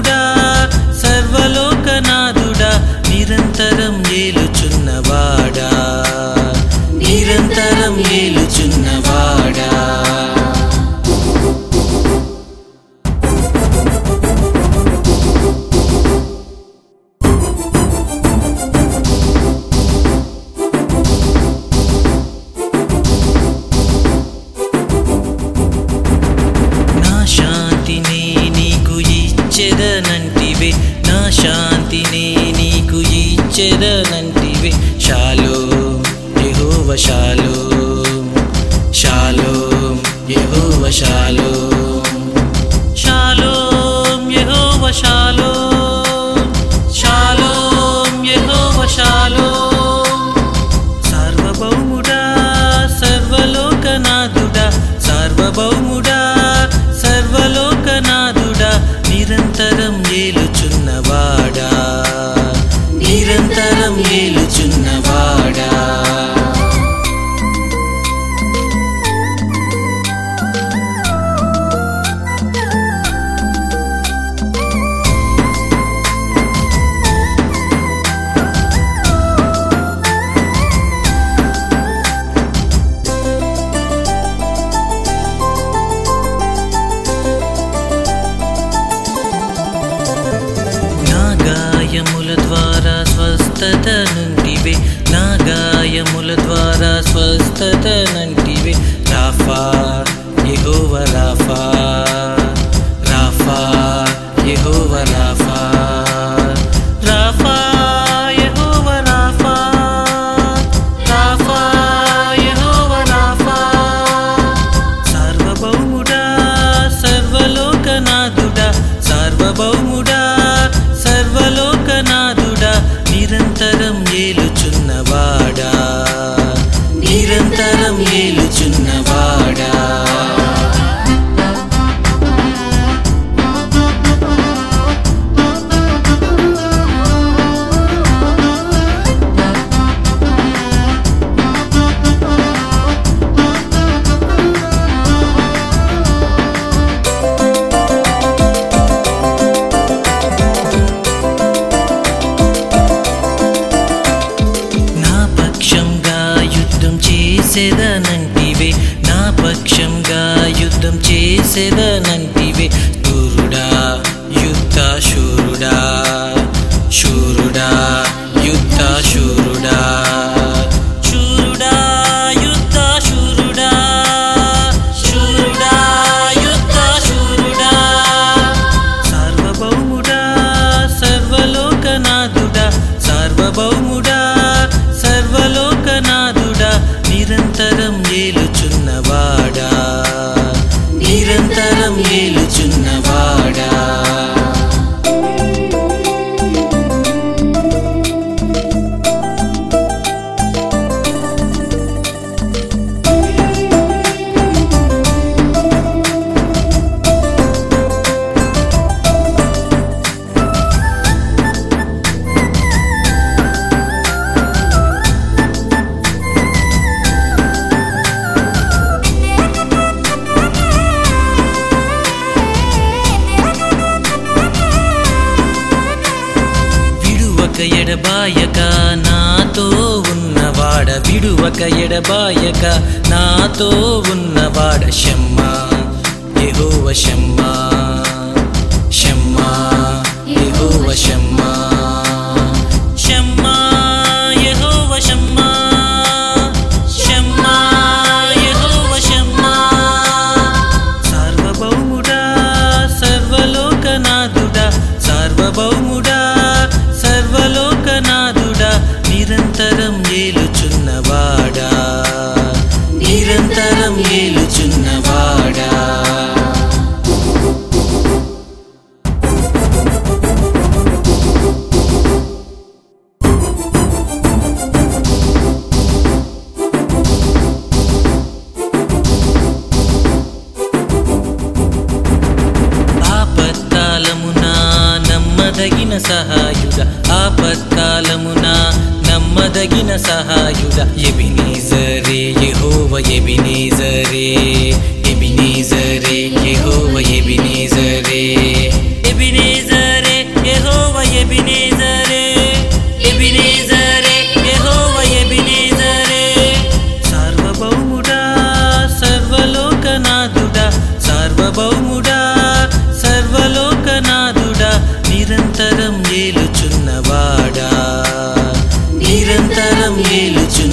సర్వభౌముడా సర్వలోకనాథుడా నిరంతరం ఏలుచున్నవాడా నిరంతరం ఏలుచున్నవాడా నా శాంతిని నీకు ఇచ్చెదనంటివే నా శాంతిని నీకు ఇచ్చెదనంటివే షాలో యెహోవ షాలో షాలో యెహోవ షాలో షాలోం యెహోవ షాలోం షాలోం యెహోవ షాలోం సార్వభౌముడా సర్వలోకనాథుడా సార్వభౌముడా సర్వలోకనాథుడా నిరంతరం ఏలుచున్నవాడా నిరంతరం ఏలుచున్నవాడా నా గాయముల ద్వారా స్వస్థత నుండివే నా గాయముల ద్వారా స్వస్థత నుండివే రాఫా యెహోవ రాఫా రాఫా యెహోవ రాఫా రాఫా యెహోవ రాఫా రాఫా యెహోవ రాఫా సార్వభౌముడా సర్వలోకనాథుడా సార్వభౌముడా సర్వలోకనాథుడా నిరంతరం ఏలుచున్నవాడా నిరంతరం ఏలుచున్నవాడా నా పక్షంగా యుద్ధం చేసేదనంటివే నా పక్షంగా యుద్ధం చేసేదనంటివే శూరుడా యుద్ధ శూరుడా శూరుడా యుద్ధ శూరుడా శూరుడా యుద్ధ శూరుడా శూరుడా యుద్ధ శూరుడా సార్వభౌముడా సర్వలోకనాథుడా సార్వభౌముడా సర్వలోకనాథుడా నిరంతరం ఏలుచున్నవాడా నిరంతరం ఏలుచున్నవాడా విడువక ఎడబాయక నాతో ఉన్నవాడ విడువక ఎడబాయక నాతో ఉన్నవాడ షమ్మా యెహోవ షమ్మా షమ్మా యెహోవ షమ్మా షమ్మా యెహోవ షమ్మా షమ్మా యెహోవ షమ్మా సార్వభౌముడా సర్వలోకనాథుడా సార్వభౌముడా సర్వలోకనాథుడా నిరంతరం ఏలుచున్నవాడా నిరంతరం ఏలుచున్నవాడా ఆపత్కాలమున నమ్మదగిన సహాయుడ ఆపత్కాలమున నమ్మదగిన సహాయుడ ఎబినీజరే యెహోవ ఎబినీజరే ఎబినీజరే యెహోవ ఎబినీజరే ఎబినీజరే కాలం ఏలుచు